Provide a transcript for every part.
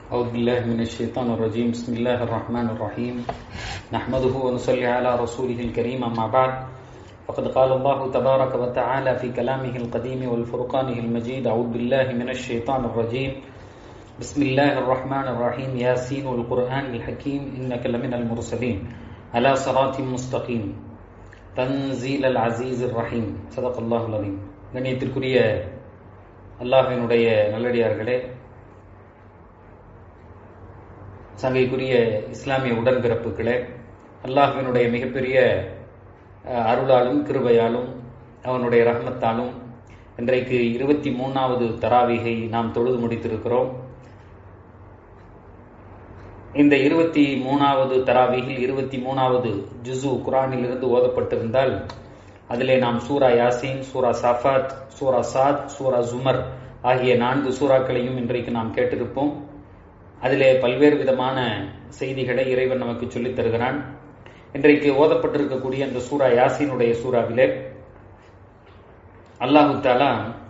أعوذ بالله من الشيطان الرجيم بسم الله الرحمن الرحيم نحمده ونصلي على رسوله الكريم أما بعد فقد قال الله تبارك وتعالى في كلامه القديم والفرقانه المجيد أعوذ بالله من الشيطان الرجيم بسم الله الرحمن الرحيم ياسين والقرآن الحكيم إنك لمن المرسلين على صراط مستقيم تنزيل العزيز الرحيم صدق الله العظيم கண்ணியத்திற்குரிய அல்லாஹினுடைய நல்லடியார்களே சங்கைக்குரிய இஸ்லாமிய உடன்பிறப்புகளே அல்லாஹினுடைய மிகப்பெரிய அஹ், அருளாலும் கிருபையாலும் அவனுடைய ரஹ்மத்தாலும் இன்றைக்கு இருபத்தி மூணாவது தராவிகை நாம் தொழுது முடித்திருக்கிறோம் இந்த இருபத்தி மூணாவது தராவிகில் இருபத்தி மூணாவது ஜுசு குரானில் இருந்து ஓதப்பட்டிருந்தால் அதிலே நாம் சூரா யாசீன் சூரா சாஃபாத் சூரா சாத் சூரா ஜுமர் ஆகிய நான்கு சூறாக்களையும் இன்றைக்கு நாம் கேட்டிருப்போம் அதிலே பல்வேறு விதமான செய்திகளை இறைவன் நமக்கு சொல்லித் தருகிறான் இன்றைக்கு ஓதப்பட்டிருக்கக்கூடிய அந்த சூரா யாசீனுடைய சூறாவிலே அல்லாஹு தாலா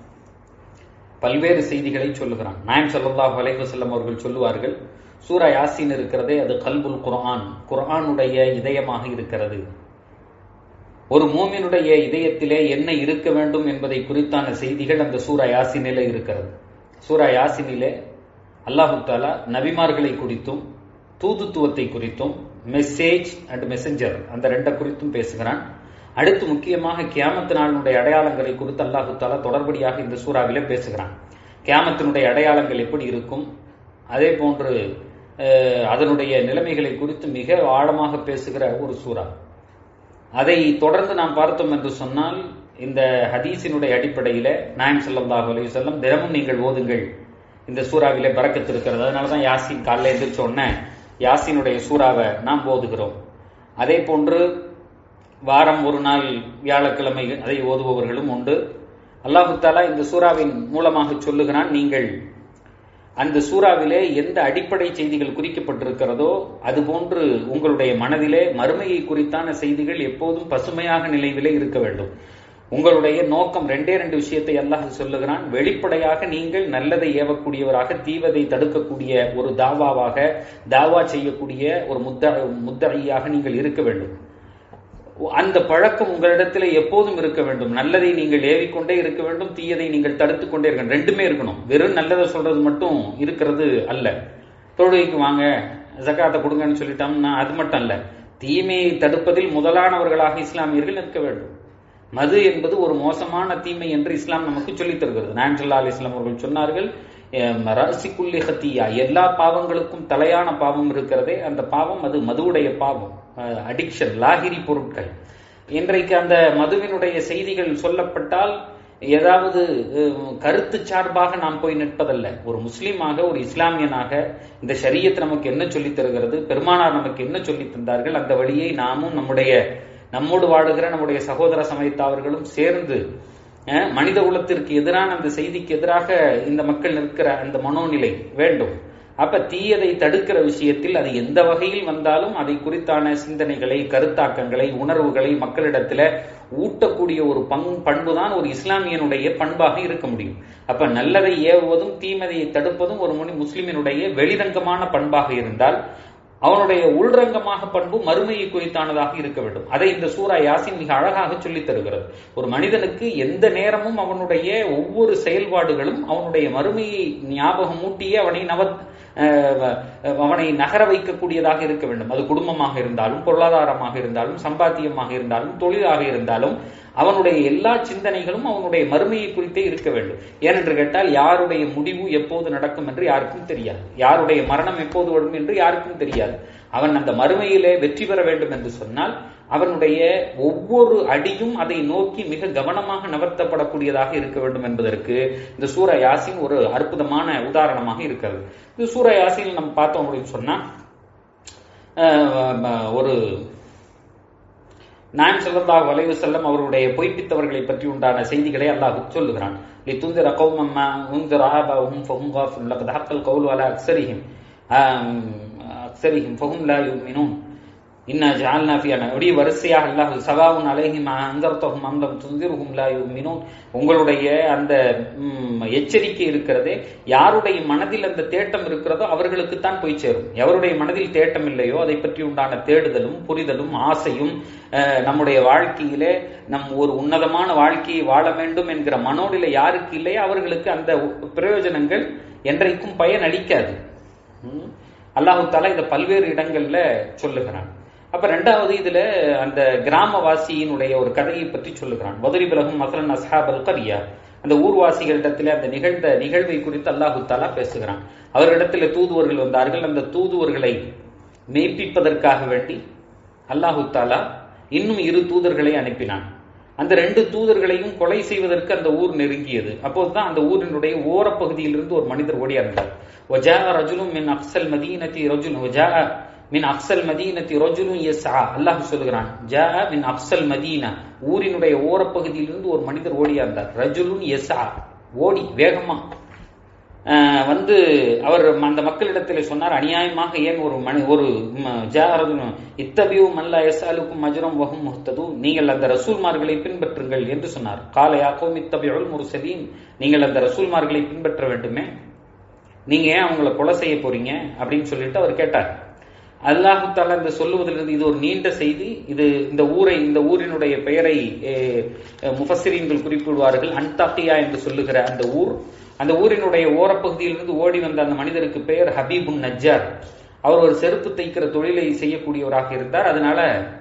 பல்வேறு செய்திகளை சொல்லுகிறான் நாயம் ஸல்லல்லாஹு அலைஹி வஸல்லம் அவர்கள் சொல்லுவார்கள் சூரா யாசீன் இருக்கிறதே அது கல்புல் குர்ஆன் குர்ஆனுடைய இதயமாக இருக்கிறது ஒரு மூமினுடைய இதயத்திலே என்ன இருக்க வேண்டும் என்பதை குறித்தான செய்திகள் அந்த சூரா யாசினிலே இருக்கிறது சூரா யாசினிலே அல்லாஹு தாலா நபிமார்களை குறித்தும் தூதுத்துவத்தை குறித்தும் மெசேஜ் அண்ட் மெசஞ்சர் அந்த ரெண்ட குறித்தும் பேசுகிறான் அடுத்து முக்கியமாக கியாமத்து நாளினுடைய அடையாளங்களை குறித்து அல்லாஹு தாலா தொடர்படியாக இந்த சூறாவிலே பேசுகிறான் கியாமத்தினுடைய அடையாளங்கள் எப்படி இருக்கும் அதே போன்று அஹ், அதனுடைய நிலைமைகளை குறித்து மிக ஆழமாக பேசுகிற ஒரு சூறா அதை தொடர்ந்து நாம் பார்த்தோம் என்று சொன்னால் இந்த ஹதீஸினுடைய அடிப்படையில நாயம் ஸல்லல்லாஹு அலைஹி வஸல்லம் தினமும் நீங்கள் ஓதுங்கள் இந்த சூறாவிலே பறக்கத்து இருக்கிறது அதனால தான் யாசின் காலைல எந்திரிச்ச உடனே யாசினுடைய சூறாவை நாம் ஓதுகிறோம் அதே போன்று வாரம் ஒரு நாள் வியாழக்கிழமை அதை ஓதுபவர்களும் உண்டு அல்லாஹு தாலா இந்த சூறாவின் மூலமாக சொல்லுகிறான் நீங்கள் அந்த சூறாவிலே எந்த அடிப்படை செய்திகள் குறிக்கப்பட்டிருக்கிறதோ அதுபோன்று உங்களுடைய மனதிலே மறுமையை குறித்தான செய்திகள் எப்போதும் பசுமையாக நிலையிலே இருக்க வேண்டும் உங்களுடைய நோக்கம் ரெண்டே ரெண்டு விஷயத்தை அல்லாஹ் சொல்லுகிறான் வெளிப்படையாக நீங்கள் நல்லதை ஏவக்கூடியவராக தீவதை தடுக்கக்கூடிய ஒரு தாவாவாக தாவா செய்யக்கூடிய ஒரு முத்த முத்தகையாக நீங்கள் இருக்க வேண்டும் அந்த பழக்கம் உங்களிடத்தில் எப்போதும் இருக்க வேண்டும் நல்லதை நீங்கள் ஏவிக்கொண்டே இருக்க வேண்டும் தீயதை நீங்கள் தடுத்துக் கொண்டே இருக்க வேண்டும். ரெண்டுமே இருக்கணும் வெறும் நல்லதை சொல்றது மட்டும் இருக்கிறது அல்ல தொழுகைக்கு வாங்க ஜக்காத்தை கொடுங்கன்னு சொல்லிட்டோம்னா அது மட்டும் அல்ல தீமையை தடுப்பதில் முதலானவர்களாக இஸ்லாமியர்கள் நிற்க வேண்டும் மது என்பது ஒரு மோசமான தீமை என்று இஸ்லாம் நமக்கு சொல்லித் தருகிறது நாயம் ஸல்லல்லாஹு அலைஹி வஸல்லம் அவர்கள் சொன்னார்கள் "எம் ரஅசிக்குல்லி ஹத்தியா எல்லா பாவங்களுக்கும் தலையான பாவம் இருக்கிறதே அந்த பாவம் அது மதுவுடைய பாவம் அடிக்ஷன் லாகிரி பொருட்கள் இன்றைக்கு அந்த மதுவினுடைய செய்திகள் சொல்லப்பட்டால் ஏதாவது அஹ், கருத்து சார்பாக நாம் போய் நிற்பதல்ல ஒரு முஸ்லீமாக ஒரு இஸ்லாமியனாக இந்த ஷரியத் நமக்கு என்ன சொல்லித் தருகிறது பெருமானார் நமக்கு என்ன சொல்லித் தந்தார்கள் அந்த வழியை நாமும் நம்முடைய நம்மோடு வாழுகிற நம்முடைய சகோதர சமயத்தாவர்களும் சேர்ந்து அஹ், மனித குலத்திற்கு எதிரான அந்த செய்திக்கு எதிராக இந்த மக்கள் நிற்கிற அந்த மனோநிலை வேண்டும் அப்ப தீயதை தடுக்கிற விஷயத்தில் அது எந்த வகையில் வந்தாலும் அதை குறித்தான சிந்தனைகளை கருத்தாக்கங்களை உணர்வுகளை மக்களிடத்துல ஊட்டக்கூடிய ஒரு பங் பண்புதான் ஒரு இஸ்லாமியனுடைய பண்பாக இருக்க முடியும் அப்ப நல்லதை ஏவுவதும் தீமதையை தடுப்பதும் ஒரு முனி முஸ்லிமினுடைய வெளிரங்கமான பண்பாக இருந்தால் அவனுடைய உள்ரங்கமாக பண்பு மறுமையை குறித்தானதாக இருக்க வேண்டும் அதை இந்த சூரா யாசின் மிக அழகாக சொல்லித் தருகிறது ஒரு மனிதனுக்கு எந்த நேரமும் அவனுடைய ஒவ்வொரு செயல்பாடுகளும் அவனுடைய மறுமையை ஞாபகம் ஊட்டியே அவனை நவ அஹ், அவனை நகர வைக்கக்கூடியதாக இருக்க வேண்டும் அது குடும்பமாக இருந்தாலும் பொருளாதாரமாக இருந்தாலும் சம்பாத்தியமாக இருந்தாலும் தொழிலாக இருந்தாலும் அவனுடைய எல்லா சிந்தனைகளும் அவனுடைய மறுமையை குறித்தே இருக்க வேண்டும் ஏனென்று கேட்டால் யாருடைய முடிவு எப்போது நடக்கும் என்று யாருக்கும் தெரியாது யாருடைய மரணம் எப்போது வரும் என்று யாருக்கும் தெரியாது அவன் அந்த மறுமையிலே வெற்றி பெற வேண்டும் என்று சொன்னால் அவனுடைய ஒவ்வொரு அடியும் அதை நோக்கி மிக கவனமாக நகர்த்தப்படக்கூடியதாக இருக்க வேண்டும் என்பதற்கு இந்த சூர யாசின் ஒரு அற்புதமான உதாரணமாக இருக்கிறது இந்த சூர யாசின் நம்ம பார்த்தோம் அப்படின்னு சொன்னா அஹ், ஒரு நாயம் ஸல்லல்லாஹு அலைஹி வஸல்லம் அவர்களுடைய பொய்ப்பித்தவர்களை பற்றி உண்டான செய்திகளை அல்லாஹ் சொல்லுகிறான் லிதுந்திர கௌமம் மா உந்திர ஆபாஹும் ஃபஹும் காஃபிரூன் லகத் ஹக்கல் கௌலு அலா அக்ஸரிஹிம் ஆம், அக்ஸரிஹிம் ஃபஹும் லா யுமினூன் இன்னா ஜால்னா ஃபியான அப்படியே வரிசையாக அல்லாஹ் சவாவுன் அலைஹிம் அந்தர்த்தகும் அந்தம் துந்திருகும் லா யுமினூன் உங்களுடைய அந்த ம், எச்சரிக்கை இருக்கிறதே யாருடைய மனதில் அந்த தேட்டம் இருக்கிறதோ அவர்களுக்கு தான் போய் சேரும் எவருடைய மனதில் தேட்டம் இல்லையோ அதை பற்றி உண்டான தேடுதலும் புரிதலும் ஆசையும் அஹ், நம்முடைய வாழ்க்கையிலே நம் ஒரு உன்னதமான வாழ்க்கையை வாழ வேண்டும் என்கிற மனோநிலை யாருக்கு இல்லையோ அவர்களுக்கு அந்த பிரயோஜனங்கள் என்றைக்கும் பயன் அளிக்காது ம். அல்லாஹு தாலா இதை பல்வேறு இடங்கள்ல சொல்லுகிறான் அப்ப ரெண்டாவது இதுல அந்த கிராமவாசியினுடைய ஒரு கதையை பற்றி சொல்லுகிறான் வதுரி பிலகும் மசலன் அஸ்ஹாபல் கரியா அந்த ஊர்வாசிகளிடத்துல அந்த நிகழ்ந்த நிகழ்வை குறித்து அல்லாஹு தாலா பேசுகிறான் அவர்களிடத்துல தூதுவர்கள் வந்தார்கள் அந்த தூதுவர்களை மெய்ப்பிப்பதற்காக வேண்டி அல்லாஹு தாலா இன்னும் இரு தூதர்களை அனுப்பினான் அந்த ரெண்டு தூதர்களையும் கொலை செய்வதற்கு அந்த ஊர் நெருங்கியது அப்போதுதான் அந்த ஊரினுடைய ஓரப்பகுதியிலிருந்து ஒரு மனிதர் ஓடியாந்தார் وجاء رجل من اقصى المدينه رجل وجاء من اقصى المدينه رجل يسعى அல்லாஹ் சொல்கிறான் جاء من اقصى المدينه ஊரினுடைய ஓரப்பகுதியிலிருந்து ஒரு மனிதர் ஓடியாந்தார் ரஜுலுன் யஸ்ஆ ஓடி வேகமா ஆஹ் வந்து அவர் அந்த மக்களிடத்தில் சொன்னார் அநியாயமாக ஏன் ஒரு மனி ஒரு ஜாரதுன் இத்தபியூ மல்லா எஸ்ஆலுக்கும் மஜுரம் வகும் முஹ்தது நீங்கள் அந்த ரசூல்மார்களை பின்பற்றுங்கள் என்று சொன்னார் காலையாக்கும் இத்தபியுல் முர்சலீன் நீங்கள் அந்த ரசூல்மார்களை பின்பற்ற வேண்டுமே நீங்க ஏன் அவங்கள கொலை செய்ய போறீங்க அப்படின்னு சொல்லிட்டு அவர் கேட்டார் அல்லாஹு தாலா இந்த சொல்லுவதிலிருந்து இது ஒரு நீண்ட செய்தி இது இந்த ஊரை இந்த ஊரினுடைய பெயரை முஃபசிரீன்கள் குறிப்பிடுவார்கள் அன்தாக்கியா என்று சொல்லுகிற அந்த ஊர் அந்த ஊரினுடைய ஓரப்பகுதியிலிருந்து ஓடி வந்த அந்த மனிதருக்கு பெயர் ஹபீபுன் நஜ்ஜார் அவர் ஒரு செருப்பு தைக்கிற தொழிலை செய்யக்கூடியவராக இருந்தார் அதனால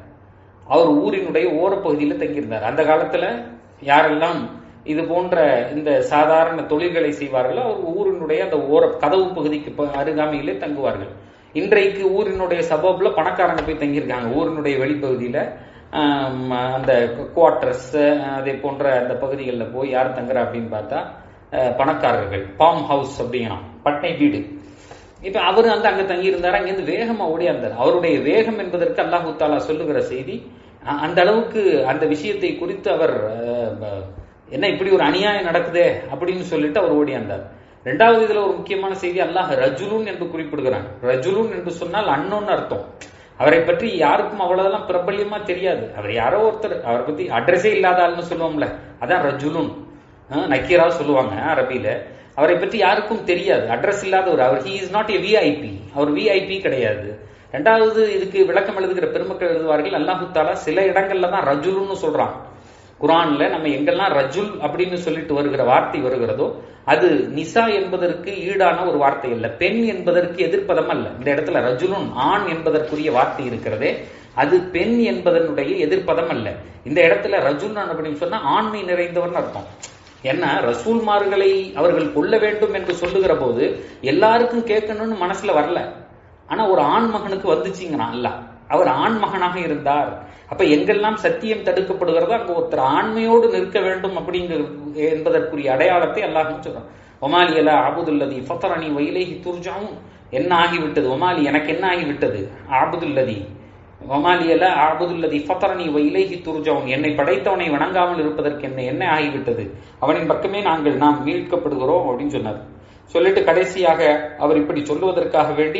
அவர் ஊரினுடைய ஓரப்பகுதியில் தங்கியிருந்தார் அந்த காலத்துல யாரெல்லாம் இது போன்ற இந்த சாதாரண தொழில்களை செய்வார்களோ அவர் ஊரினுடைய அந்த ஓர கதவு பகுதிக்கு ப- அருகாமையிலே தங்குவார்கள் இன்றைக்கு ஊரினுடைய சபப்ல பணக்காரங்க போய் தங்கியிருக்காங்க ஊரினுடைய வெளிப்பகுதியில ஆம், அந்த குவார்டர்ஸ் அதே போன்ற அந்த பகுதிகளில் போய் யார் தங்குறா அப்படின்னு பார்த்தா அஹ், பணக்காரர்கள் பாம் ஹவுஸ் அப்படிங்கிறான் பட்டை வீடு இப்ப அவர் வந்து அங்க தங்கி இருந்தார் அங்கிருந்து வேகமா ஓடியாந்தார் அவருடைய வேகம் என்பதற்கு அல்லாஹு தாலா சொல்லுகிற செய்தி அ- அந்த அளவுக்கு அந்த விஷயத்தை குறித்து அவர் அஹ், ப- என்ன இப்படி ஒரு அநியாயம் நடக்குதே அப்படின்னு சொல்லிட்டு அவர் ஓடியாந்தார் ரெண்டாவது இதுல ஒரு முக்கியமான செய்தி அல்லாஹ் ரஜுலுன் என்று குறிப்பிடுகிறான் ரஜுலுன் என்று சொன்னால் அன்னோன்னு அர்த்தம் அவரை பற்றி யாருக்கும் அவ்வளவுதெல்லாம் பிரபல்யமா தெரியாது அவர் யாரோ ஒருத்தர் அவரை பத்தி அட்ரஸே இல்லாத ஆள்னு சொல்லுவோம்ல அதான் ரஜுலுன் அஹ் நக்கீரா சொல்லுவாங்க அரபியில அவரை பற்றி யாருக்கும் தெரியாது அட்ரஸ் இல்லாதவர் அவர் he is not a VIP அவர் விஐபி கிடையாது ரெண்டாவது இதுக்கு விளக்கம் எழுதுகிற பெருமக்கள் எழுதுவார்கள் அல்லாஹு தாலா சில இடங்கள்ல தான் ரஜுலுன்னு சொல்றான் குரான்ல நம்ம எங்கெல்லாம் ரஜுல் அப்படின்னு சொல்லிட்டு வருகிற வார்த்தை வருகிறதோ அது நிசா என்பதற்கு ஈடான ஒரு வார்த்தை அல்ல பெண் என்பதற்கு எதிர்ப்பதம் அல்ல இந்த இடத்துல ரஜுலுன் ஆண் என்பதற்குரிய வார்த்தை இருக்கிறதே அது பெண் என்பதனுடைய எதிர்ப்பதம் அல்ல இந்த இடத்துல ரஜுல் அப்படின்னு சொன்னா ஆண்மை நிறைந்தவர்னு அர்த்தம் என்ன ரசூல்மார்களை அவர்கள் கொல்ல வேண்டும் என்று சொல்லுகிற போது எல்லாருக்கும் கேட்கணும்னு மனசுல வரல ஆனா ஒரு ஆண் மகனுக்கு வந்துச்சுங்கிறான் அல்லாஹ் அவர் ஆண் மகனாக இருந்தார் அப்ப எங்கெல்லாம் சத்தியம் தடுக்கப்படுகிறதோ அங்க ஒருத்தர் ஆண்மையோடு நிற்க வேண்டும் அப்படிங்கிற என்பதற்குரிய அடையாளத்தை அல்லாஹ் சொல்றான் ஒமாலியலா ஆபுதுல்லதி ஃபத்தரணி வயலேஹி துர்ஜாவும் என்ன ஆகிவிட்டது ஒமாலி எனக்கு என்ன ஆகிவிட்டது ஆபுதுல்லதி ஒமாலியல ஆபுதுல்லதி ஃபத்தரணி வயலேஹி துர்ஜாவும் என்னை படைத்தவனை வணங்காமல் இருப்பதற்கு என்ன என்ன ஆகிவிட்டது அவனின் பக்கமே நாங்கள் நாம் மீட்கப்படுகிறோம் அப்படின்னு சொன்னார் சொல்லிட்டு கடைசியாக அவர் இப்படி சொல்லுவதற்காக வேண்டி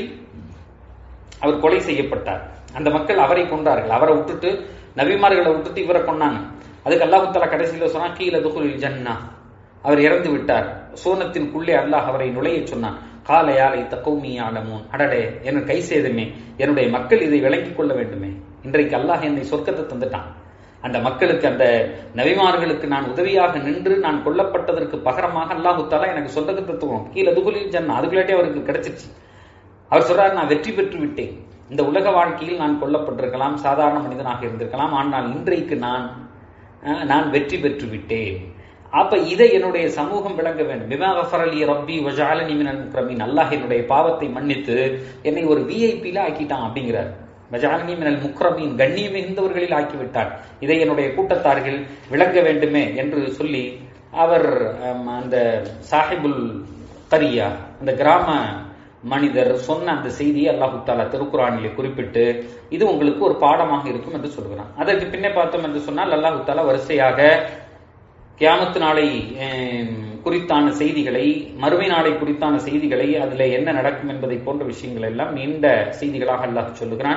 அவர் கொலை செய்யப்பட்டார் அந்த மக்கள் அவரை கொண்டார்கள் அவரை விட்டுட்டு நபிமார்களை விட்டுட்டு இவரை கொண்டாங்க அதுக்கு அல்லாஹு தஆலா கடைசியில சொன்னா கீழ துகுலில் ஜன்னா அவர் இறந்து விட்டார் சூனத்தின்குள்ளே அல்லாஹ் அவரை நுழைய சொன்னான் கால யாலை தக்கௌமி ஆலமூன் அடடே என் கை சேதமே என்னுடைய மக்கள் இதை விளங்கிக் கொள்ள வேண்டுமே இன்றைக்கு அல்லாஹ் என்னை சொர்க்கத்தை தந்துட்டான் அந்த மக்களுக்கு அந்த நபிமார்களுக்கு நான் உதவியாக நின்று நான் கொல்லப்பட்டதற்கு பகரமாக அல்லாஹு தஆலா எனக்கு சொர்க்கத்தை தத்துவம் கீழே துகுலில் ஜன்னா அதுக்குள்ளாட்டி அவருக்கு கிடைச்சிருச்சு அவர் சொல்றார் நான் வெற்றி பெற்று விட்டேன் இந்த உலக வாழ்க்கையில் நான் கொல்லப்பட்டிருக்கலாம் சாதாரண மனிதனாக இருந்திருக்கலாம் ஆனால் இன்றைக்கு நான் அஹ், நான் வெற்றி பெற்று விட்டேன் அப்ப இதை என்னுடைய சமூகம் விளங்க வேண்டும் பிமா கஃபரலி ரப்பி வஜாலனி மினல் முக்ரமீன் அல்லாஹ் என்னுடைய பாவத்தை மன்னித்து என்னை ஒரு விஐபியில ஆக்கிட்டான் அப்படிங்கிறார் வஜாலனி மினல் முக்ரமீன் கண்ணியம் மிகுந்தவர்களில் ஆக்கிவிட்டான் இதை என்னுடைய கூட்டத்தார்கள் விளங்க வேண்டுமே என்று சொல்லி அவர் அம், அந்த சாஹிபுல் கரியா அந்த கிராம மனிதர் சொன்ன அந்த செய்தியை அல்லாஹு தாலா திருக்குறானிலே குறிப்பிட்டு இது உங்களுக்கு ஒரு பாடமாக இருக்கும் என்று சொல்கிறான் அதற்கு பின்னே பார்த்தோம் என்று சொன்னால் அல்லாஹு தாலா வரிசையாக கியாமத்து நாளை ஆம், குறித்தான செய்திகளை மறுமை நாளை குறித்தான செய்திகளை அதுல என்ன நடக்கும் என்பதை போன்ற விஷயங்கள் எல்லாம் நீண்ட செய்திகளாக அல்லாஹ் சொல்லுகிறான்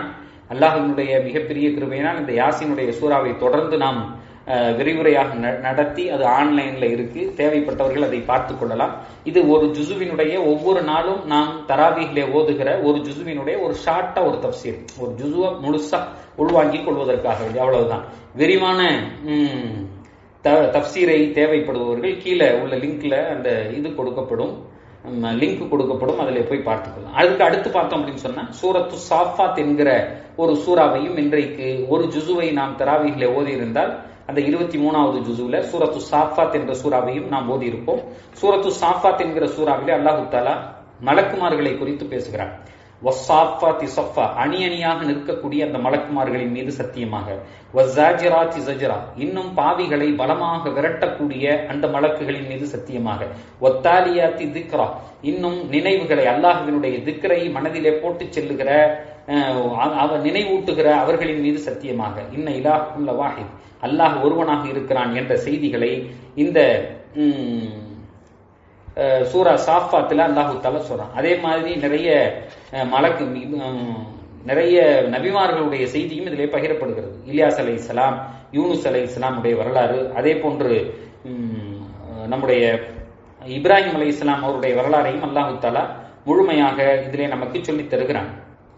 அல்லாஹினுடைய மிகப்பெரிய கிருபையினால் இந்த யாசினுடைய சூறாவை தொடர்ந்து நாம் அஹ், விரிவுரையாக ந- நடத்தி அது ஆன்லைன்ல இருக்கு தேவைப்பட்டவர்கள் அதை பார்த்து கொள்ளலாம் இது ஒரு ஜுசுவினுடைய ஒவ்வொரு நாளும் நாம் தராவிகளே ஓதுகிற ஒரு ஜுசுவினுடைய ஒரு ஷார்ட்டா ஒரு தப்சீர் ஒரு ஜுசுவை முழுசா உள்வாங்கிக் கொள்வதற்காக வேண்டி அவ்வளவுதான் விரிவான ம், த- தப்சீரை தேவைப்படுபவர்கள் கீழே உள்ள லிங்க்ல அந்த இது கொடுக்கப்படும் லிங்க் கொடுக்கப்படும் அதில் போய் பார்த்துக்கலாம் அதுக்கு அடுத்து பார்த்தோம் அப்படின்னு சொன்னா சூரத்து சாஃபாத் என்கிற ஒரு சூறாவையும் இன்றைக்கு ஒரு ஜுசுவை நாம் தராவிகளை ஓதி இருந்தால் அந்த இருபத்தி மூணாவது ஜுசுல சூரத்து சாஃபாத் என்ற சூறாவையும் நாம் ஓதி இருப்போம் சூரத்து சாஃபாத் என்கிற சூறாவிலே அல்லாஹு தாலா மலக்குமார்களை குறித்து பேசுகிறார் வஸ்ஸாஃபாத்தி ஸஃபா அணி அணியாக நிற்கக்கூடிய அந்த மலக்குமார்களின் மீது சத்தியமாக வஸ்ஸாஜிராத்தி ஸஜ்ரா இன்னும் பாவிகளை பலமாக விரட்டக்கூடிய அந்த மலக்குகளின் மீது சத்தியமாக ஒத்தாலியாத்தி திக்ரா இன்னும் நினைவுகளை அல்லாஹ்வினுடைய திக்ரை மனதிலே போட்டு செல்லுகிற அஹ், அவ நினைவூட்டுகிற அவர்களின் மீது சத்தியமாக இன்ன இலாஹுல்ல வாஹித் அல்லாஹ் ஒருவனாக இருக்கிறான் என்ற செய்திகளை இந்த ம், அஹ் சூரா சாஃபாத்துல அல்லாஹு தாலா சொல்றான் அதே மாதிரி நிறைய அஹ், மலக்கு இது, ஹம், நிறைய நபிமார்களுடைய செய்தியும் இதிலே பகிரப்படுகிறது இலியாஸ் அலை இஸ்லாம் யூனுஸ் அலை இஸ்லாமுடைய வரலாறு அதே போன்று ஹம், நம்முடைய இப்ராஹிம் அலை இஸ்லாம் அவருடைய வரலாறையும் அல்லாஹு தாலா முழுமையாக இதிலே நமக்கு சொல்லித் தருகிறான்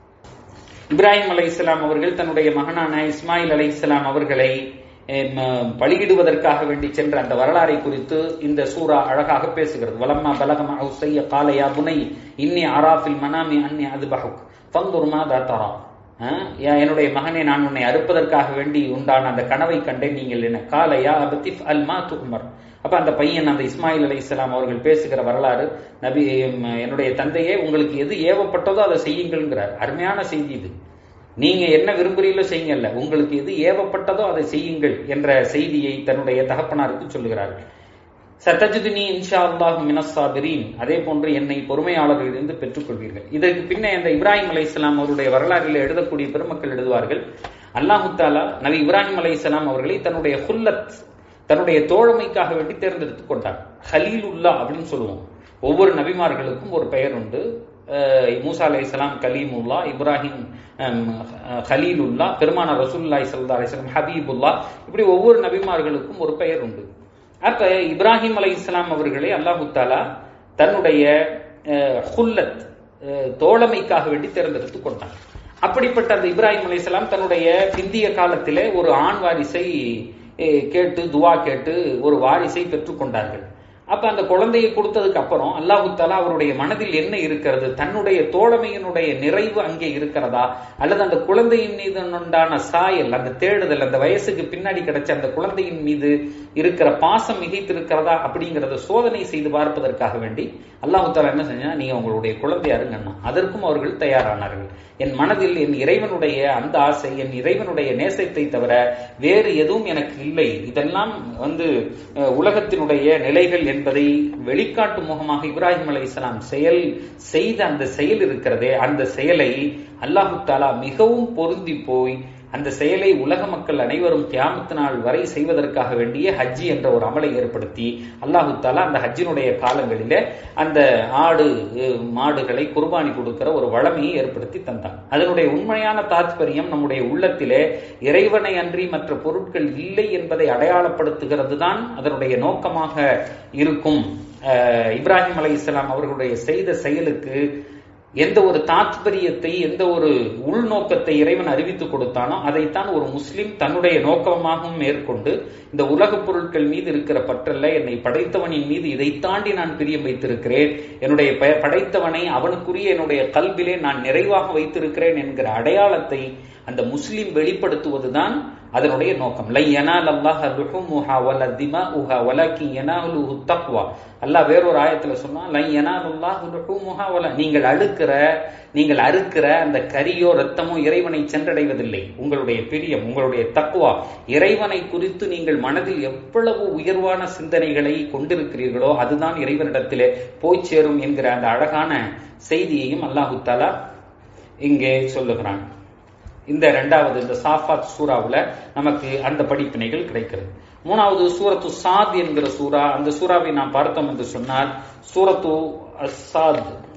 இப்ராஹிம் அலை இஸ்லாம் அவர்கள் தன்னுடைய மகனான இஸ்மாயில் அலை இஸ்லாம் அவர்களை எம், பலியிடுவதற்காக வேண்டி சென்ற அந்த வரலாறை குறித்து இந்த சூரா அழகாக பேசுகிறது வலம்மா பலகமா உசைய காலையா புனை இன்னி ஆராஃபில் மனாமி அன்னி அது பஹுக் ஃபந்துர்மா தாத்தரா என்னுடைய மகனை நான் உன்னை அறுப்பதற்காக வேண்டி உண்டான அந்த கனவை கண்டேன் நீங்கள் என்ன காலையா அபத்திஃப் அல் மா துக்மர் அப்ப அந்த பையன் அந்த இஸ்மாயில் அலை இஸ்லாம் அவர்கள் பேசுகிற வரலாறு நபி எம், என்னுடைய தந்தையே உங்களுக்கு எது ஏவப்பட்டதோ அதை செய்யுங்கள்ங்கிறார் அருமையான செய்தி இது நீங்க என்ன விரும்புறீங்களோ செய்யுங்கல்ல உங்களுக்கு எது ஏவப்பட்டதோ அதை செய்யுங்கள் என்ற செய்தியை தன்னுடைய தகப்பனாருக்கு சொல்லுகிறார்கள் சத்தஜுதினி இன்ஷா அல்லாஹ் மினசாபிரீன் அதே போன்று என்னை பொறுமையாளர்களிலிருந்து பெற்றுக்கொள்வீர்கள் இதற்கு பின்ன இந்த இப்ராஹிம் அலை அவருடைய வரலாற்றில் எழுதக்கூடிய பெருமக்கள் எழுதுவார்கள் அல்லாஹு தாலா நபி இப்ராஹிம் அலை அவர்களை தன்னுடைய ஹுல்லத் தன்னுடைய தோழமைக்காக வேண்டி தேர்ந்தெடுத்துக் கொண்டார் ஹலீலுல்லா அப்படின்னு சொல்லுவோம் ஒவ்வொரு நபிமார்களுக்கும் ஒரு பெயர் உண்டு அஹ் மூசா அலை இஸ்லாம் கலீமுல்லா இப்ராஹிம் ஹம், அஹ், ஹலீலுல்லா பெருமான ரசூல்லாய் சல்லா அலிஸ்லாம் ஹபீபுல்லா இப்படி ஒவ்வொரு நபிமார்களுக்கும் ஒரு பெயர் உண்டு அப்ப இப்ராஹிம் அலை இஸ்லாம் அவர்களை அல்லாஹு தாலா தன்னுடைய அஹ், ஹுல்லத் அஹ், தோழமைக்காக வேண்டி தேர்ந்தெடுத்துக் கொண்டான் அப்படிப்பட்ட அந்த இப்ராஹிம் அலைஹிஸ்ஸலாம் தன்னுடைய பிந்திய காலத்திலே ஒரு ஆண் வாரிசை அஹ், கேட்டு துவா கேட்டு ஒரு வாரிசை பெற்றுக்கொண்டார்கள் அப்ப அந்த குழந்தையை கொடுத்ததுக்கு அப்புறம் அல்லாஹு தாலா அவருடைய மனதில் என்ன இருக்கிறது தன்னுடைய தோழமையினுடைய நிறைவு அங்கே இருக்கிறதா அல்லது அந்த குழந்தையின் மீது உண்டான சாயல் அந்த தேடுதல் அந்த வயசுக்கு பின்னாடி கிடைச்ச அந்த குழந்தையின் மீது இருக்கிற பாசம் மிகைத்திருக்கிறதா அப்படிங்கறத சோதனை செய்து பார்ப்பதற்காக வேண்டி அல்லாஹு தாலா என்ன செஞ்சா நீங்க உங்களுடைய குழந்தை அருங்கண்ணா அதற்கும் அவர்கள் தயாரானார்கள் என் மனதில் என் இறைவனுடைய அந்த ஆசை என் இறைவனுடைய நேசத்தை தவிர வேறு எதுவும் எனக்கு இல்லை இதெல்லாம் வந்து அஹ், உலகத்தினுடைய நிலைகள் என்பதை வெளிக்காட்டும் முகமாக இப்ராஹிம் அலை செயல் செய்த அந்த செயல் இருக்கிறதே அந்த செயலை அல்லாஹு தாலா மிகவும் பொருந்தி போய் அந்த செயலை உலக மக்கள் அனைவரும் கியாமத்து நாள் வரை செய்வதற்காக வேண்டிய ஹஜ்ஜி என்ற ஒரு அமலை ஏற்படுத்தி அல்லாஹு தாலா அந்த ஹஜ்ஜினுடைய காலங்களிலே அந்த ஆடு அஹ், மாடுகளை குர்பானி கொடுக்கிற ஒரு வளமையை ஏற்படுத்தி தந்தான் அதனுடைய உண்மையான தாத்பரியம் நம்முடைய உள்ளத்திலே இறைவனை அன்றி மற்ற பொருட்கள் இல்லை என்பதை அடையாளப்படுத்துகிறது தான் அதனுடைய நோக்கமாக இருக்கும் அஹ், இப்ராஹிம் அலை அவர்களுடைய செய்த செயலுக்கு எந்த ஒரு தாத்பரியத்தை எந்த ஒரு உள்நோக்கத்தை இறைவன் அறிவித்து கொடுத்தானோ அதைத்தான் ஒரு முஸ்லிம் தன்னுடைய நோக்கமாகவும் மேற்கொண்டு இந்த உலகப் பொருட்கள் மீது இருக்கிற பற்றல்ல என்னை படைத்தவனின் மீது இதை தாண்டி நான் பிரியம் வைத்திருக்கிறேன் என்னுடைய ப- படைத்தவனை அவனுக்குரிய என்னுடைய கல்விலே நான் நிறைவாக வைத்திருக்கிறேன் என்கிற அடையாளத்தை அந்த முஸ்லிம் வெளிப்படுத்துவதுதான் அதனுடைய நோக்கம் லை யனால் அல்லாஹ் லுஹுமுஹா வல திமாஉஹா வலக்கின் யனாலுஹு தக்வா அல்லாஹ் வேறொரு ஆயத்துல சொன்னா லை யனாலுல்லாஹு லுஹுமுஹா வல நீங்கள் அழுக்கிற நீங்கள் அறுக்கிற அந்த கரியோ ரத்தமோ இறைவனை சென்றடைவதில்லை உங்களுடைய பிரியம் உங்களுடைய தக்குவா இறைவனை குறித்து நீங்கள் மனதில் எவ்வளவு உயர்வான சிந்தனைகளை கொண்டிருக்கிறீர்களோ அதுதான் இறைவனிடத்திலே போய் சேரும் என்கிற அந்த அழகான செய்தியையும் அல்லாஹு தாலா இங்கே சொல்லுகிறான் இந்த இரண்டாவது இந்த சாஃபாத் சூறாவுல நமக்கு அந்த படிப்பினைகள் கிடைக்கிறது மூணாவது சூரத்து சாத் என்கிற சூரா அந்த சூறாவை நாம் பார்த்தோம் என்று சொன்னால் சூரத்து அஸ்ஸாத்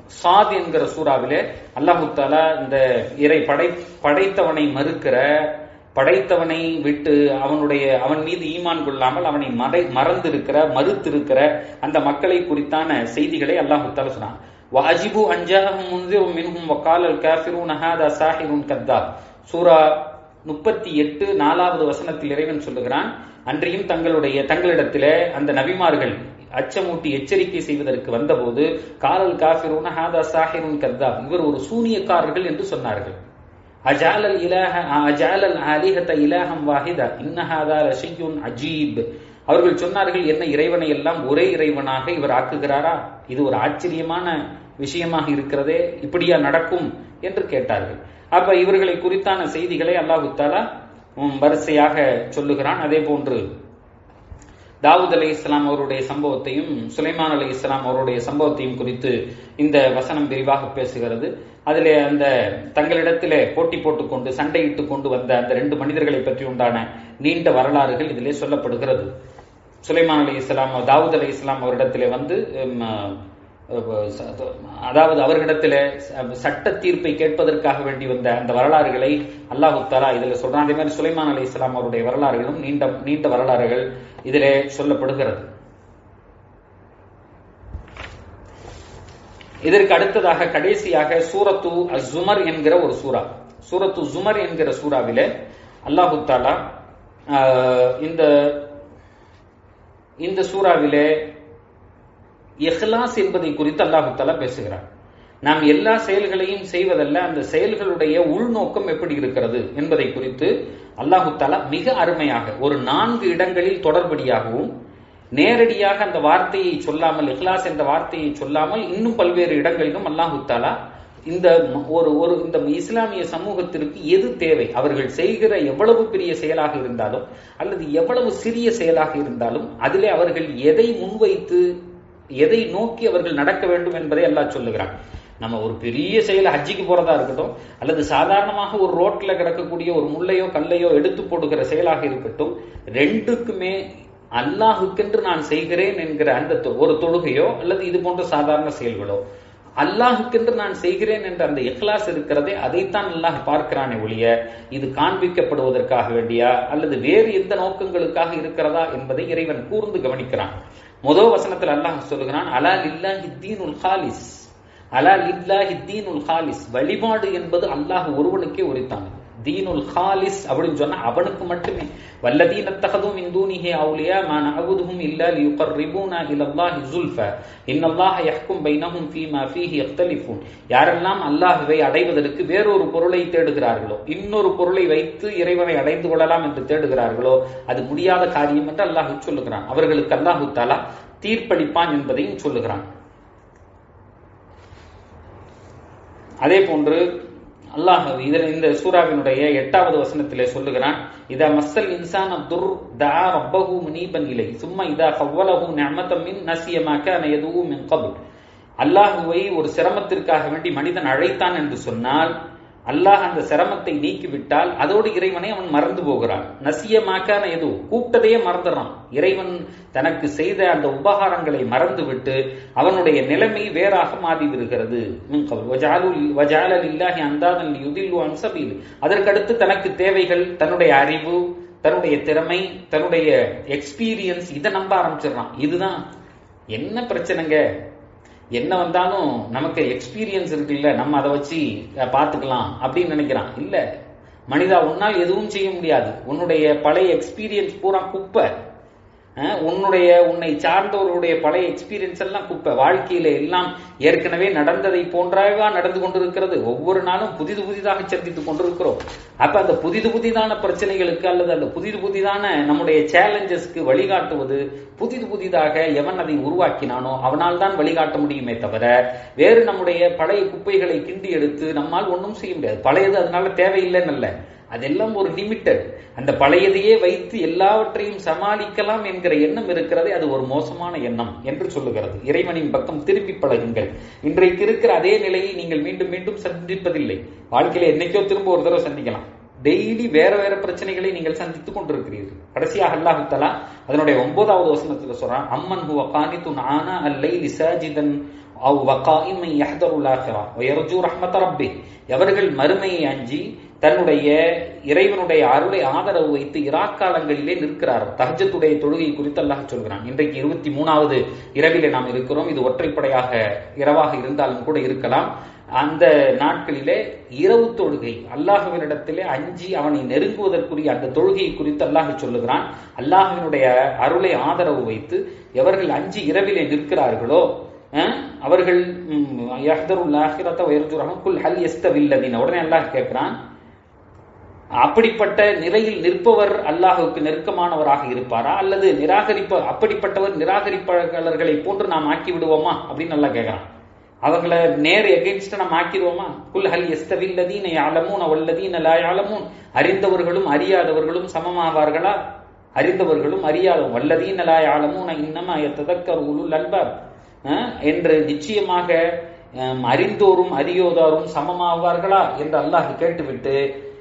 சாத் என்கிற சூறாவிலே அல்லாஹு தாலா இந்த இறை படை படைத்தவனை மறுக்கிற படைத்தவனை விட்டு அவனுடைய அவன் மீது ஈமான் கொள்ளாமல் அவனை மறை மறந்திருக்கிற மறுத்திருக்கிற அந்த மக்களை குறித்தான செய்திகளை அல்லாஹு தாலா சொன்னான் வாஜிபு அஞ்சாஹும் முன்திரும் மின்ஹும் வக்காலல் காஃபிரூன் ஹாதா சாஹிருன் கத்தாப் சூரா முப்பத்தி எட்டு நாலாவது வசனத்தில் இறைவன் சொல்லுகிறான் அன்றையும் தங்களுடைய தங்களிடத்திலே அந்த நபிமார்கள் அச்சமூட்டி எச்சரிக்கை செய்வதற்கு வந்தபோது காலல் காஃபிரூன ஹாதா சாஹிருன் கத்தாப் இவர் ஒரு சூனியக்காரர்கள் என்று சொன்னார்கள் அஜாலல் இலாஹ அஜாலல் ஆலிஹத இலாஹம் வாஹிதா இன்னஹாதா ரஷியுன் அஜீப் அவர்கள் சொன்னார்கள் என்ன இறைவனை எல்லாம் ஒரே இறைவனாக இவர் ஆக்குகிறாரா இது ஒரு ஆச்சரியமான விஷயமாக இருக்கிறதே இப்படியா நடக்கும் என்று கேட்டார்கள் அப்ப இவர்களை குறித்தான செய்திகளை அல்லாஹு தாலா வரிசையாக சொல்லுகிறான் அதே போன்று தாவூத் அலி இஸ்லாம் அவருடைய சம்பவத்தையும் சுலைமான் அலி இஸ்லாம் அவருடைய சம்பவத்தையும் குறித்து இந்த வசனம் விரிவாக பேசுகிறது அதிலே அந்த தங்களிடத்திலே போட்டி போட்டுக்கொண்டு சண்டையிட்டு கொண்டு வந்த அந்த ரெண்டு மனிதர்களை பற்றி உண்டான நீண்ட வரலாறுகள் இதிலே சொல்லப்படுகிறது சுலைமான் அலி இஸ்லாம் தாவூத் அலி இஸ்லாம் அவரிடத்திலே வந்து அதாவது அவர்களிடத்துல சட்ட தீர்ப்பை கேட்பதற்காக வேண்டி வந்த அந்த வரலாறுகளை அல்லாஹு தாலா இதுல சொல்றான் அதே மாதிரி சுலைமான் அலி இஸ்லாம் அவருடைய வரலாறுகளும் நீண்ட நீண்ட வரலாறுகள் இதிலே சொல்லப்படுகிறது இதற்கு அடுத்ததாக கடைசியாக சூரத்து அசுமர் என்கிற ஒரு சூறா சூரத்து ஜுமர் என்கிற சூறாவிலே அல்லாஹு தாலா இந்த இந்த சூறாவிலே இஹ்லாஸ் என்பதை குறித்து அல்லாஹு தாலா பேசுகிறார் நாம் எல்லா செயல்களையும் செய்வதல்ல அந்த செயல்களுடைய உள்நோக்கம் எப்படி இருக்கிறது என்பதை குறித்து அல்லாஹு தாலா மிக அருமையாக ஒரு நான்கு இடங்களில் தொடர்படியாகவும் நேரடியாக அந்த வார்த்தையை சொல்லாமல் இஹ்லாஸ் என்ற வார்த்தையை சொல்லாமல் இன்னும் பல்வேறு இடங்களிலும் அல்லாஹு தாலா இந்த ஒரு ஒரு இந்த இஸ்லாமிய சமூகத்திற்கு எது தேவை அவர்கள் செய்கிற எவ்வளவு பெரிய செயலாக இருந்தாலும் அல்லது எவ்வளவு சிறிய செயலாக இருந்தாலும் அதிலே அவர்கள் எதை முன்வைத்து எதை நோக்கி அவர்கள் நடக்க வேண்டும் என்பதை எல்லாம் சொல்லுகிறான் நம்ம ஒரு பெரிய செயல் ஹஜ்ஜிக்கு போறதா இருக்கட்டும் அல்லது சாதாரணமாக ஒரு ரோட்ல கிடக்கக்கூடிய ஒரு முள்ளையோ கல்லையோ எடுத்து போடுகிற செயலாக இருக்கட்டும் ரெண்டுக்குமே அல்லாஹுக்கென்று நான் செய்கிறேன் என்கிற அந்த ஒரு தொழுகையோ அல்லது இது போன்ற சாதாரண செயல்களோ அல்லாஹுக்கென்று நான் செய்கிறேன் என்ற அந்த இஹ்லாஸ் இருக்கிறதே அதைத்தான் அல்லாஹ் பார்க்கிறானே ஒழிய இது காண்பிக்கப்படுவதற்காக வேண்டியா அல்லது வேறு எந்த நோக்கங்களுக்காக இருக்கிறதா என்பதை இறைவன் கூர்ந்து கவனிக்கிறான் முதல் வசனத்தில் அல்லாஹ் சொல்லுகிறான் அலா லில்லாஹி தீனுல் ஹாலிஸ் அலா லில்லாஹி தீனுல் ஹாலிஸ் வழிபாடு என்பது அல்லாஹ் ஒருவனுக்கே உரித்தானது தீனுல் ஹாலிஸ் அப்படின்னு சொன்னா அவனுக்கு மட்டுமே வல்லதீன தகதும் இந்தூனிஹே அவுலியா மா நஅபுதுஹும் இல்லா லியுகர்ரிபூனா இலல்லாஹி ஸுல்ஃப இன்னல்லாஹ யஹ்கும் பைனஹும் ஃபீமா ஃபீஹி யக்தலிஃபூன் யாரெல்லாம் அல்லாஹ்வை அடைவதற்கு வேறொரு பொருளை தேடுகிறார்களோ இன்னொரு பொருளை வைத்து இறைவனை அடைந்து கொள்ளலாம் என்று தேடுகிறார்களோ அது முடியாத காரியம் என்று அல்லாஹ் சொல்லுகிறான் அவர்களுக்கு அல்லாஹு தாலா தீர்ப்பளிப்பான் என்பதையும் சொல்லுகிறான் அதே போன்று அல்லாஹ் இதில் இந்த சூறாவினுடைய எட்டாவது வசனத்திலே சொல்லுகிறான் இதா மஸ்ஸல் இன்சான் அப்துர் தா ரப்பஹு முனீபன் இலை சும்மா இதா கவ்வலஹு நிஅமத்தம் மின் நசியமா கான யதுவு மின் கபுல் அல்லாஹுவை ஒரு சிரமத்திற்காக வேண்டி மனிதன் அழைத்தான் என்று சொன்னால் அல்லாஹ் அந்த சிரமத்தை நீக்கிவிட்டால் அதோடு இறைவனை அவன் மறந்து போகிறான் நசியமாக்கான எது கூப்பிட்டதையே மறந்துடுறான் இறைவன் தனக்கு செய்த அந்த உபகாரங்களை மறந்துவிட்டு அவனுடைய நிலைமை வேறாக மாறி விடுகிறது அதற்கடுத்து தனக்கு தேவைகள் தன்னுடைய அறிவு தன்னுடைய திறமை தன்னுடைய எக்ஸ்பீரியன்ஸ் இதை நம்ப ஆரம்பிச்சிடறான் இதுதான் என்ன பிரச்சனைங்க என்ன வந்தாலும் நமக்கு எக்ஸ்பீரியன்ஸ் இருக்குல்ல நம்ம அதை வச்சு பார்த்துக்கலாம் அப்படின்னு நினைக்கிறான் இல்ல மனிதா உன்னால் எதுவும் செய்ய முடியாது உன்னுடைய பழைய எக்ஸ்பீரியன்ஸ் பூரா குப்பை உன்னுடைய உன்னை சார்ந்தவர்களுடைய பழைய எக்ஸ்பீரியன்ஸ் எல்லாம் குப்பை வாழ்க்கையில எல்லாம் ஏற்கனவே நடந்ததை போன்றாகவா நடந்து கொண்டிருக்கிறது ஒவ்வொரு நாளும் புதிது புதிதாக சந்தித்துக் கொண்டிருக்கிறோம் அப்ப அந்த புதிது புதிதான பிரச்சனைகளுக்கு அல்லது அந்த புதிது புதிதான நம்முடைய சேலஞ்சஸ்க்கு வழிகாட்டுவது புதிது புதிதாக எவன் அதை உருவாக்கினானோ அவனால் தான் வழிகாட்ட முடியுமே தவிர வேறு நம்முடைய பழைய குப்பைகளை கிண்டி எடுத்து நம்மால் ஒன்றும் செய்ய முடியாது பழையது அதனால தேவையில்லைன்னு அல்ல அதெல்லாம் ஒரு லிமிட்டட் அந்த பழையதையே வைத்து எல்லாவற்றையும் சமாளிக்கலாம் என்கிற எண்ணம் இருக்கிறதே அது ஒரு மோசமான எண்ணம் என்று சொல்லுகிறது இறைவனின் பக்கம் திரும்பி பழகுங்கள் இன்றைக்கு இருக்கிற அதே நிலையை நீங்கள் மீண்டும் மீண்டும் சந்திப்பதில்லை வாழ்க்கையில என்னைக்கோ திரும்ப ஒரு தடவை சந்திக்கலாம் டெய்லி வேற வேற பிரச்சனைகளை நீங்கள் சந்தித்துக் கொண்டிருக்கிறீர்கள் கடைசியாக அல்லாஹு தலா அதனுடைய ஒன்பதாவது வசனத்துல சொல்றான் அம்மன் ஹுவ கானித்து நானா அல்லை லிசாஜிதன் அவ் வகாயிமை யஹ்தருல் ஆஹிரா வயர்ஜு ரஹ்மத ரப்பி எவர்கள் மறுமையை அஞ்சி தன்னுடைய இறைவனுடைய அருளை ஆதரவு வைத்து இராக்காலங்களிலே நிற்கிறார் தஹஜத்துடைய தொழுகை குறித்து அல்லாஹ் சொல்கிறான் இன்றைக்கு இருபத்தி மூணாவது இரவிலே நாம் இருக்கிறோம் இது ஒற்றைப்படையாக இரவாக இருந்தாலும் கூட இருக்கலாம் அந்த நாட்களிலே இரவு தொழுகை அல்லாஹுவினிடத்திலே அஞ்சி அவனை நெருங்குவதற்குரிய அந்த தொழுகையை குறித்து அல்லாஹ் சொல்லுகிறான் அல்லாஹுவினுடைய அருளை ஆதரவு வைத்து எவர்கள் அஞ்சு இரவிலே நிற்கிறார்களோ அவர்கள் உடனே அல்லாஹ் கேட்கிறான் அப்படிப்பட்ட நிலையில் நிற்பவர் அல்லாஹுக்கு நெருக்கமானவராக இருப்பாரா அல்லது நிராகரிப்ப அப்படிப்பட்டவர் நிராகரிப்பாளர்களை போன்று நாம் ஆக்கி விடுவோமா அப்படின்னு நல்லா கேட்கிறான் அவங்கள நேர் எகென்ஸ்ட் நம்ம ஆக்கிடுவோமா குல் ஹல் எஸ்தவில்லதீன யாலமூன் அவல்லதீன லா யாலமூன் அறிந்தவர்களும் அறியாதவர்களும் சமமாவார்களா அறிந்தவர்களும் அறியாத வல்லதீன லா யாலமூன இன்னமா எத்ததக்கர் உலுல் அல்பாப் என்று நிச்சயமாக அறிந்தோரும் அறியோதாரும் சமமாவார்களா என்று அல்லாஹ் கேட்டுவிட்டு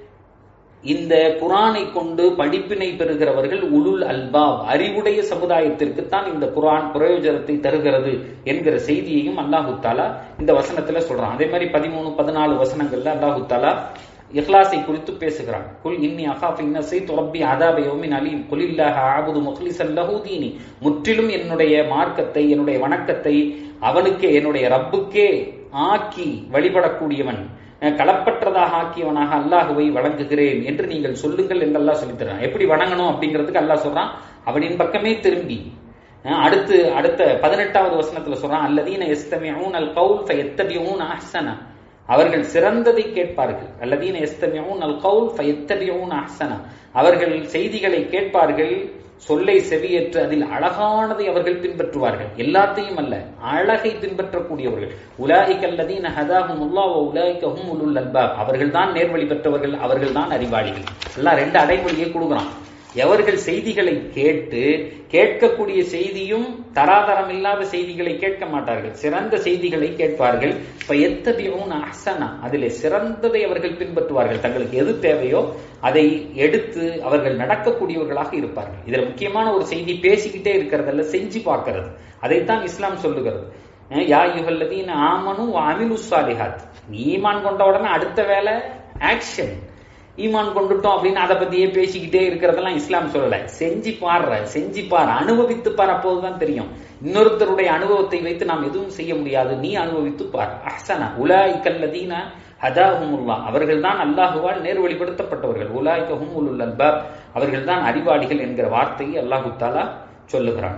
இந்த குரானை கொண்டு படிப்பினை பெறுகிறவர்கள் உலுல் அல்பாப் அறிவுடைய சமுதாயத்திற்கு தான் இந்த குரான் பிரயோஜனத்தை தருகிறது என்கிற செய்தியையும் அல்லாஹு தாலா இந்த வசனத்துல சொல்றான் அதே மாதிரி பதிமூணு பதினாலு வசனங்கள்ல அல்லாஹு தாலா இஹ்லாஸை குறித்து பேசுகிறான் குல் இன்னி அகாஃப் இன்னசை துரப்பி அதாபயோமின் அலீம் குலில்லாஹ ஆபுது முஹ்லிசன் லஹு தீனி முற்றிலும் என்னுடைய மார்க்கத்தை என்னுடைய வணக்கத்தை அவனுக்கே என்னுடைய ரப்புக்கே ஆக்கி வழிபடக்கூடியவன் களப்பற்றதாக ஆக்கியவனாக அல்லாஹுவை வணங்குகிறேன் என்று நீங்கள் சொல்லுங்கள் என்று அல்லாஹ் சொல்லித்தரான் எப்படி வணங்கணும் அப்படிங்கிறதுக்கு அல்லாஹ் சொல்றான் அவனின் பக்கமே திரும்பி அடுத்து அடுத்த பதினெட்டாவது வசனத்துல சொல்றான் அல்லதீன எஸ்தமியூன் அல் கவுல் ஃபயத்தபியூன் அஹ்சன அவர்கள் சிறந்ததை கேட்பார்கள் அல்லதீன எஸ்தமியூன் அல் கவுல் ஃபயத்தபியூன் அஹ்சன அவர்கள் செய்திகளை கேட்பார்கள் சொல்லை செவியேற்று அதில் அழகானதை அவர்கள் பின்பற்றுவார்கள் எல்லாத்தையும் அல்ல அழகை பின்பற்றக்கூடியவர்கள் உலாய்க் அல்லதீன ஹதாஹும் உல்லா உலாய்க்க ஹும் உலுல் அல்பாப் அவர்கள் தான் நேர்வழி பெற்றவர்கள் அவர்கள் தான் அறிவாளிகள் எல்லாம் ரெண்டு அடைமொழியை கொடுக்குறான் எவர்கள் செய்திகளை கேட்டு கேட்கக்கூடிய செய்தியும் தராதரம் இல்லாத செய்திகளை கேட்க மாட்டார்கள் சிறந்த செய்திகளை கேட்பார்கள் இப்ப எத்தபியும் அஹ்சனா அதிலே சிறந்ததை அவர்கள் பின்பற்றுவார்கள் தங்களுக்கு எது தேவையோ அதை எடுத்து அவர்கள் நடக்கக்கூடியவர்களாக இருப்பார்கள் இதுல முக்கியமான ஒரு செய்தி பேசிக்கிட்டே இருக்கிறதல்ல செஞ்சு பார்க்கிறது அதைத்தான் இஸ்லாம் சொல்லுகிறது யா யுகல்லதீன் ஆமனும் அமிலு சாலிஹாத் ஈமான் கொண்ட உடனே அடுத்த வேலை ஆக்ஷன் ஈமான் கொண்டுட்டோம் அப்படின்னு அதை பத்தியே பேசிக்கிட்டே இருக்கிறதெல்லாம் இஸ்லாம் சொல்லல செஞ்சு பாடுற செஞ்சு பார் அனுபவித்து பார் அப்போதுதான் தெரியும் இன்னொருத்தருடைய அனுபவத்தை வைத்து நாம் எதுவும் செய்ய முடியாது நீ அனுபவித்து பார் அஹ்சனா உலாய்கல்லதீன ஹதாஹுமுல்லா அவர்கள் தான் அல்லாஹுவால் நேர்வழிப்படுத்தப்பட்டவர்கள் உலாய்கஹும் உலுல் அல்பாப் அவர்கள் தான் அறிவாளிகள் என்கிற வார்த்தையை அல்லாஹு தாலா சொல்லுகிறான்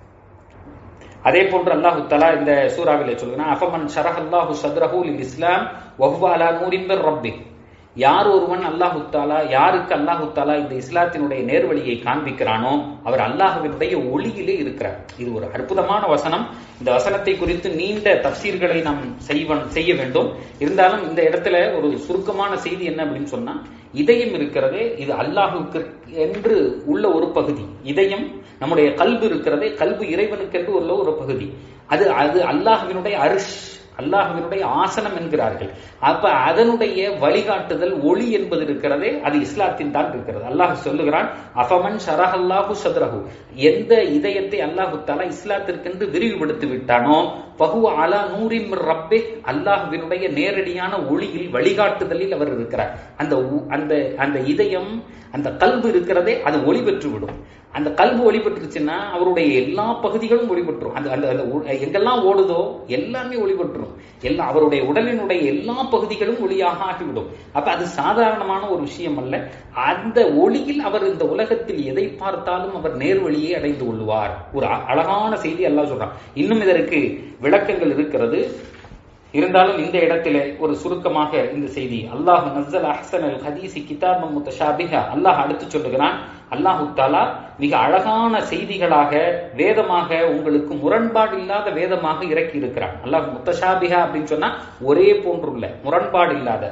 அதே போன்று அல்லாஹு தலா இந்த சூறாவிலே சொல்கிறான் அஃபமன் ஷரஹ் அல்லாஹு சத்ரஹூ இஸ்லாம் வஹ்வாலா நூரிம்பர் ரப்பி யார் ஒருவன் அல்லாஹு தாலா யாருக்கு அல்லாஹு தாலா இந்த இஸ்லாத்தினுடைய நேர்வழியை காண்பிக்கிறானோ அவர் அல்லாஹுவினுடைய ஒளியிலே இருக்கிறார் இது ஒரு அற்புதமான வசனம் இந்த வசனத்தை குறித்து நீண்ட தப்சீர்களை நாம் செய்வன் செய்ய வேண்டும் இருந்தாலும் இந்த இடத்துல ஒரு சுருக்கமான செய்தி என்ன அப்படின்னு சொன்னா இதயம் இருக்கிறதே இது அல்லாஹுக்கு என்று உள்ள ஒரு பகுதி இதயம் நம்முடைய கல்பு இருக்கிறதே கல்பு இறைவனுக்கு என்று உள்ள ஒரு பகுதி அது அது அல்லாஹுவினுடைய அரிஷ் அல்லாஹுவினுடைய ஆசனம் என்கிறார்கள் அப்ப அதனுடைய வழிகாட்டுதல் ஒளி என்பது இருக்கிறதே அது இஸ்லாத்தின் தான் இருக்கிறது அல்லாஹ் சொல்லுகிறான் அஃபமன் ஷரஹ் அல்லாஹு சத்ரஹு எந்த இதயத்தை அல்லாஹு தாலா இஸ்லாத்திற்கென்று விரிவுபடுத்தி விட்டானோ பகுவ அலா நூரின் ரப்பே அல்லாஹுவினுடைய நேரடியான ஒளியில் வழிகாட்டுதலில் அவர் இருக்கிறார் அந்த அந்த அந்த இதயம் அந்த கல்பு இருக்கிறதே அது ஒளி பெற்று விடும் அந்த கல்பு ஒளி பெற்றுச்சுன்னா அவருடைய எல்லா பகுதிகளும் ஒளி பெற்றும் அந்த அந்த அந்த எங்கெல்லாம் ஓடுதோ எல்லாமே ஒளி பெற்றும் எல்லாம் அவருடைய உடலினுடைய எல்லா பகுதிகளும் ஒளியாக ஆகிவிடும் அப்ப அது சாதாரணமான ஒரு விஷயம் அல்ல அந்த ஒளியில் அவர் இந்த உலகத்தில் எதை பார்த்தாலும் அவர் நேர்வழியை அடைந்து கொள்வார் ஒரு அழகான செய்தி எல்லாம் சொல்றான் இன்னும் இதற்கு விளக்கங்கள் இருக்கிறது இருந்தாலும் இந்த இடத்திலே ஒரு சுருக்கமாக இந்த செய்தி அல்லாஹ் நஸ்ஸல் அஹ்சன் அல் ஹதீசி கிதாபம் முத்தஷாபிஹா அல்லாஹ் அடுத்து சொல்லுகிறான் அல்லாஹு தாலா மிக அழகான செய்திகளாக வேதமாக உங்களுக்கு முரண்பாடு இல்லாத வேதமாக இறக்கி இருக்கிறான் அல்லாஹ் முத்தஷாபிஹா அப்படின்னு சொன்னா ஒரே போன்றுள்ள முரண்பாடு இல்லாத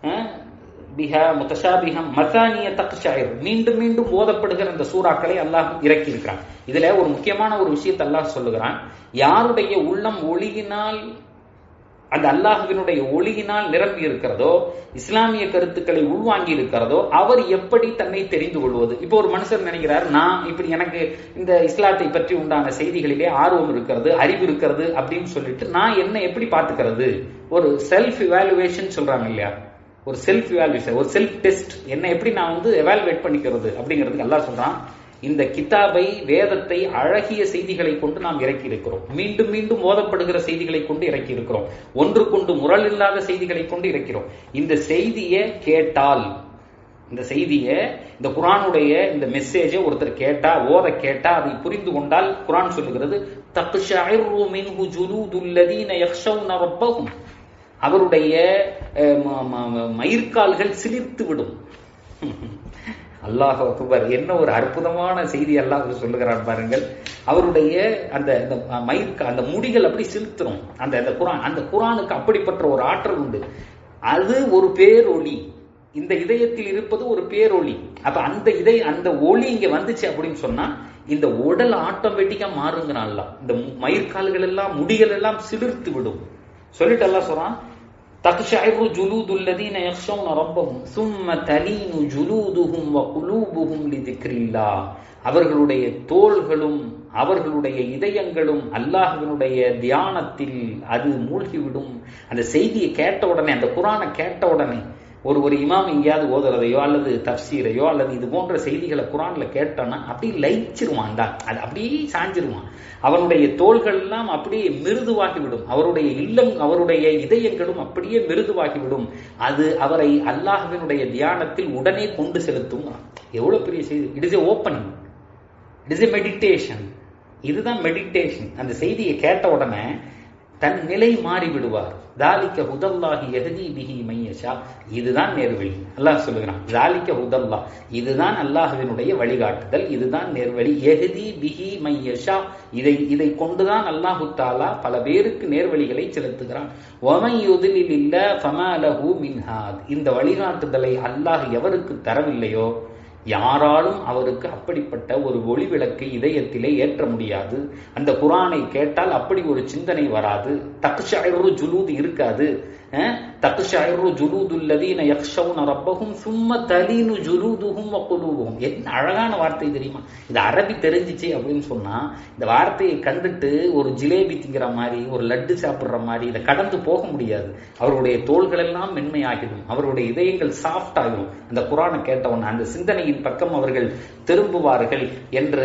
பிஹா முத்தஷாபிஹம் மசானிய தக்ஷாயிர் மீண்டும் மீண்டும் ஓதப்படுகிற இந்த சூறாக்களை அல்லாஹ் இறக்கி இருக்கிறான் இதுல ஒரு முக்கியமான ஒரு விஷயத்தை அல்லாஹ் சொல்லுகிறான் யாருடைய உள்ளம் ஒளியினால் அந்த அல்லாஹுவினுடைய ஒளியினால் நிரம்பி இருக்கிறதோ இஸ்லாமிய கருத்துக்களை உள்வாங்கி இருக்கிறதோ அவர் எப்படி தன்னை தெரிந்து கொள்வது இப்போ ஒரு மனுஷர் நினைக்கிறார் நான் இப்படி எனக்கு இந்த இஸ்லாத்தை பற்றி உண்டான செய்திகளிலே ஆர்வம் இருக்கிறது அறிவு இருக்கிறது அப்படின்னு சொல்லிட்டு நான் என்ன எப்படி பார்த்துக்கிறது ஒரு செல்ஃப் இவாலுவேஷன் சொல்றாங்க இல்லையா ஒரு செல்ஃப் இவாலுவேஷன் ஒரு செல்ஃப் டெஸ்ட் என்ன எப்படி நான் வந்து எவாலுவேட் பண்ணிக்கிறது அப்படிங்கிறதுக்கு அல்லாஹ் சொல்றான் இந்த கிதாபை வேதத்தை அழகிய செய்திகளை கொண்டு நாம் இறக்கி இருக்கிறோம் மீண்டும் மீண்டும் ஓதப்படுகிற செய்திகளை கொண்டு இறக்கி இருக்கிறோம் ஒன்று கொண்டு முரல் இல்லாத செய்திகளை கொண்டு இறக்கிறோம் இந்த செய்தியை கேட்டால் இந்த செய்தியை இந்த குரானுடைய இந்த மெசேஜை ஒருத்தர் கேட்டா ஓத கேட்டா அதை புரிந்து கொண்டால் குரான் சொல்லுகிறது தக்ஷஇரு மின்ஹு ஜுலூதுல்லதீன யக்ஷவுன ரப்பஹும் அவருடைய அஹ், ம- ம- மயிர்கால்கள் சிலிர்த்து விடும் அல்லாஹ் அக்பர் என்ன ஒரு அற்புதமான செய்தி அல்லாஹ் சொல்லுகிறான் பாருங்கள் அவருடைய அந்த அந்த மயிர்க அந்த முடிகள் அப்படி சிலுத்துரும் அந்த அந்த குரான் அந்த குரானுக்கு அப்படிப்பட்ட ஒரு ஆற்றல் உண்டு அது ஒரு பேரொளி இந்த இதயத்தில் இருப்பது ஒரு பேரொளி அப்ப அந்த இதை அந்த ஒளி இங்க வந்துச்சு அப்படின்னு சொன்னா இந்த உடல் ஆட்டோமேட்டிக்கா மாறுங்கிறான் அல்லாஹ். இந்த மயிர்கால்கள் எல்லாம் முடிகள் எல்லாம் சிலிர்த்து விடும் சொல்லிட்டு அல்லாஹ் சொல்றான் تقشعر جلود الذين يخشون ربهم ثم تلين جلودهم وقلوبهم لذكر الله அவர்களுடைய தோள்களும் அவர்களுடைய இதயங்களும் அல்லாஹ்வினுடைய தியானத்தில் அது மூழ்கிவிடும் அந்த செய்தியை கேட்ட உடனே அந்த குரானை கேட்ட உடனே ஒரு ஒரு இமாம் எங்கேயாவது ஓதுறதையோ அல்லது தப்சீரையோ அல்லது இது போன்ற செய்திகளை குரான்ல கேட்டானா அப்படியே லயிச்சிருவான் தான் அது அப்படியே சாஞ்சிருவான் அவனுடைய தோள்கள் எல்லாம் அப்படியே மிருதுவாகி விடும் அவருடைய இல்லம் அவருடைய இதயங்களும் அப்படியே மிருதுவாகி விடும் அது அவரை அல்லாஹ்வினுடைய தியானத்தில் உடனே கொண்டு செலுத்தும் எவ்வளவு பெரிய செய்தி it is a opening it is a meditation இதுதான் மெடிடேஷன் அந்த செய்தியை கேட்ட உடனே தன் நிலை மாறி விடுவார் தாலிக்க ஹுதல்லாஹி எஹதி பிஹி மையஷா இதுதான் நேர்வழி அல்லாஹ் சொல்லுகிறான் தாலிக்க ஹுதல்லா இதுதான் அல்லாஹ்வினுடைய வழிகாட்டுதல் இதுதான் நேர்வழி எஹதி பிஹி மையஷா இதை இதை கொண்டுதான் அல்லாஹு தாலா பல பேருக்கு நேர்வழிகளை செலுத்துகிறான் ஒமை யுதிலில் இல்ல ஃபமாலஹு மின்ஹாத் இந்த வழிகாட்டுதலை அல்லாஹ் எவருக்கு தரவில்லையோ யாராலும் அவருக்கு அப்படிப்பட்ட ஒரு ஒளி விளக்கு இதயத்திலே ஏற்ற முடியாது அந்த குரானை கேட்டால் அப்படி ஒரு சிந்தனை வராது தக்ஷாயிரு ஜுலூது இருக்காது தக்ஷாயிரு ஜுலூதுல்லதீன யக்ஷவுன ரப்பஹும் சும்ம தலீனு ஜுலூதுஹும் வகுலூபுஹும் என்ன அழகான வார்த்தை தெரியுமா இது அரபி தெரிஞ்சிச்சு அப்படின்னு சொன்னா இந்த வார்த்தையை கண்டுட்டு ஒரு ஜிலேபி திங்கிற மாதிரி ஒரு லட்டு சாப்பிடுற மாதிரி இதை கடந்து போக முடியாது அவருடைய தோள்கள் எல்லாம் மென்மையாகிடும் அவருடைய இதயங்கள் சாஃப்ட் ஆகிடும் அந்த குரானை கேட்டவன் அந்த சிந்தனையின் பக்கம் அவர்கள் திரும்புவார்கள் என்று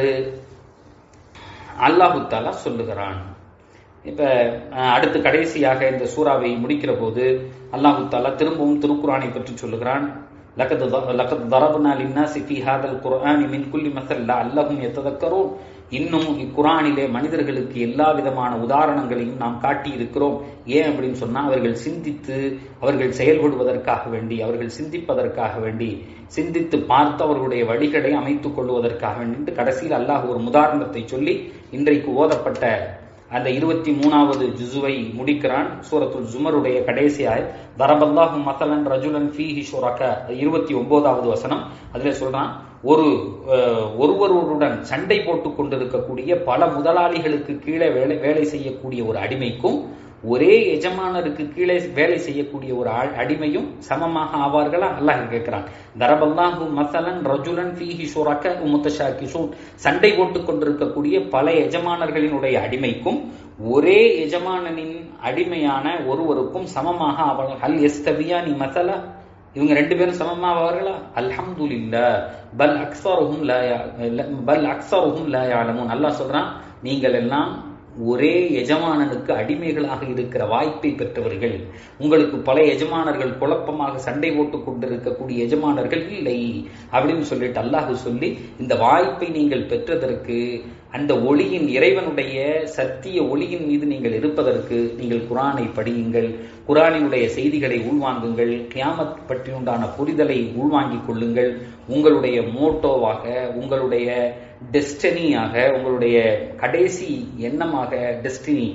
அல்லாஹு தாலா சொல்லுகிறான் இப்ப அஹ், அடுத்து கடைசியாக இந்த சூறாவை முடிக்கிற போது அல்லாஹு தாலா திரும்பவும் திருக்குரானை பற்றி சொல்லுகிறான் لقد ض- لقد ضربنا للناس في هذا القرآن من كل مثل لعلهم يتذكرون இன்னும் இக்குரானிலே மனிதர்களுக்கு எல்லா விதமான உதாரணங்களையும் நாம் காட்டி இருக்கிறோம் ஏன் அப்படின்னு சொன்னா அவர்கள் சிந்தித்து அவர்கள் செயல்படுவதற்காக வேண்டி அவர்கள் சிந்திப்பதற்காக வேண்டி சிந்தித்து பார்த்து அவர்களுடைய வழிகளை அமைத்துக் கொள்வதற்காக வேண்டி கடைசியில் அல்லாஹ் ஒரு உதாரணத்தை சொல்லி இன்றைக்கு ஓதப்பட்ட அந்த இருபத்தி மூணாவது ஜுசுவை முடிக்கிறான் சூரத்துல் ஜுமருடைய கடைசியாய் தரபல்லாஹு மசலன் ரஜுலன் ஃபீஹி ஷுரக இருபத்தி ஒன்பதாவது வசனம் அதுல சொல்றான் ஒரு அஹ், ஒருவருடன் சண்டை போட்டுக் கொண்டிருக்கக்கூடிய பல முதலாளிகளுக்கு கீழே வேலை வேலை செய்யக்கூடிய ஒரு அடிமைக்கும் ஒரே எஜமானருக்கு கீழே வேலை செய்யக்கூடிய ஒரு ஆள்- அடிமையும் சமமாக ஆவார்களா அல்லாஹ் கேட்கிறான் தரபல்லாஹு மசலன் ரஜுலன் ஃபீஹி ஷுரக முத்தஷாக்கிஷூன் சண்டை போட்டுக் கொண்டிருக்கக்கூடிய பல எஜமானர்களினுடைய அடிமைக்கும் ஒரே எஜமானனின் அடிமையான ஒருவருக்கும் சமமாக அவர்கள் ஹல் எஸ்தபியா நீ மசலா இவங்க ரெண்டு பேரும் சமமாவார்களா அல்ஹம்துலில்லா பல் அக்ஸருஹும் லா யா- ல- பல் அக்ஸருஹும் லா யாலமூன் அல்லாஹ் சொல்றான் நீங்கள் எல்லாம் ஒரே எஜமானனுக்கு அடிமைகளாக இருக்கிற வாய்ப்பை பெற்றவர்கள் உங்களுக்கு பல எஜமானர்கள் குழப்பமாக சண்டை போட்டுக் கொண்டிருக்கக்கூடிய எஜமானர்கள் இல்லை அப்படின்னு சொல்லிட்டு அல்லாஹ் சொல்லி இந்த வாய்ப்பை நீங்கள் பெற்றதற்கு அந்த ஒளியின் இறைவனுடைய சத்திய ஒளியின் மீது நீங்கள் இருப்பதற்கு நீங்கள் குரானை படியுங்கள் குரானினுடைய செய்திகளை உள்வாங்குங்கள் கியாமத் பற்றியுண்டான புரிதலை உள்வாங்கிக் கொள்ளுங்கள் உங்களுடைய மோட்டோவாக உங்களுடைய டெஸ்டனியாக உங்களுடைய கடைசி எண்ணமாக டெஸ்டினி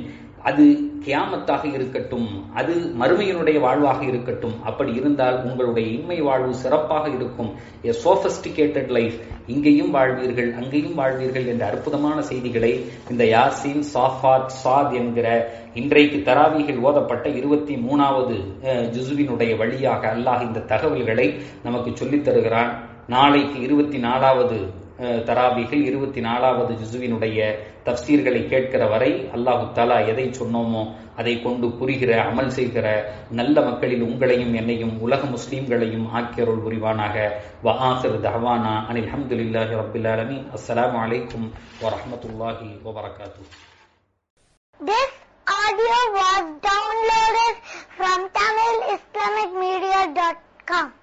அது கியாமத்தாக இருக்கட்டும் அது மறுமையினுடைய வாழ்வாக இருக்கட்டும் அப்படி இருந்தால் உங்களுடைய இன்மை வாழ்வு சிறப்பாக இருக்கும் எ சோபஸ்டிகேட்டட் லைஃப் இங்கேயும் வாழ்வீர்கள் அங்கேயும் வாழ்வீர்கள் என்ற அற்புதமான செய்திகளை இந்த யாசின் சாஃபாத் சாத் என்கிற இன்றைக்கு தராவிகள் ஓதப்பட்ட இருபத்தி மூணாவது ஜுசுவினுடைய வழியாக அல்லாஹ் இந்த தகவல்களை நமக்கு சொல்லித் தருகிறான் நாளைக்கு இருபத்தி நாலாவது தராபிகள் இருபத்தி நாலாவது ஜுசுவினுடைய தப்சீர்களை கேட்கிற வரை அல்லாஹு தாலா எதை சொன்னோமோ அதை கொண்டு புரிகிற அமல் செய்கிற நல்ல மக்களில் உங்களையும் என்னையும் உலக முஸ்லீம்களையும் ஆக்கியருள் புரிவானாக வஹாசிர் தஹவானா அனில் அஹமதுல்லாஹி ரபில் ஆலமீன் அஸ்ஸலாமு அலைக்கும் வரஹமத்துல்லாஹி வபரகாத்து This audio was downloaded from TamilIslamicMedia.com.